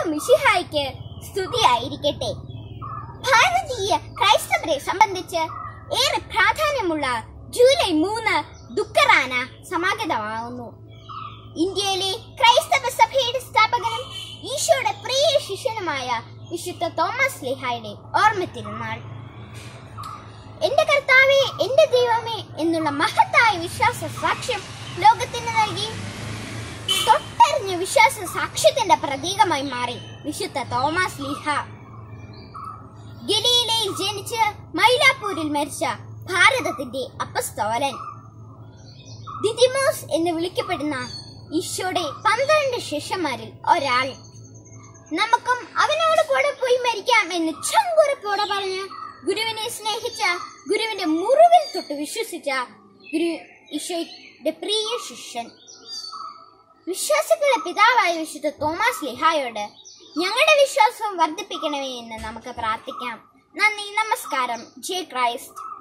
മിശിഹായ്ക്ക് സ്തുതിയായിരിക്കട്ടെ ഭാരതീയ ക്രൈസ്തവരെ സംബന്ധിച്ച് ഏറെ പ്രാധാന്യമുള്ള ജൂലൈ മൂന്ന് ദുഃഖറാന സമാഗതമാകുന്നു ഇന്ത്യയിലെ ക്രൈസ്തവ സഭയുടെ സ്ഥാപകനും ഈശോയുടെ പ്രിയ ശിഷ്യനുമായ വിശുദ്ധ തോമസ് ലിഹായുടെ ഓർമ്മ തിരുനാൾ എന്റെ കർത്താവെ എന്റെ ദൈവമേ എന്നുള്ള മഹത്തായ വിശ്വാസ സാക്ഷ്യം ലോകത്തിന് നൽകി തൊട്ടറിഞ്ഞ വിശ്വാസ സാക്ഷ്യത്തിന്റെ പ്രതീകമായി മാറി വിശുദ്ധ തോമസ് ലീഹ ഗലീലയിൽ ജനിച്ച് മൈലാപ്പൂരിൽ മരിച്ച ഭാരതത്തിന്റെ അപ്പസ്തോലൻ ദിദിമോസ് എന്ന് വിളിക്കപ്പെടുന്ന ഈശോയുടെ പന്ത്രണ്ട് ശിഷ്യന്മാരിൽ ഒരാൾ നമുക്കും അവനോട് കൂടെ പോയി മരിക്കാം എന്ന് ചങ്കുറപ്പോടെ പറഞ്ഞ് ഗുരുവിനെ സ്നേഹിച്ച ഗുരുവിന്റെ മുറിവിൽ തൊട്ട് വിശ്വസിച്ച ഗുരു ഈശോയുടെ പ്രിയ ശിഷ്യൻ വിശ്വാസികളുടെ പിതാവായ വിശുദ്ധ തോമസ് ലിഹായോട് ഞങ്ങളുടെ വിശ്വാസം വർദ്ധിപ്പിക്കണമേ എന്ന് നമുക്ക് പ്രാർത്ഥിക്കാം നന്ദി നമസ്കാരം ജയ് ക്രൈസ്റ്റ്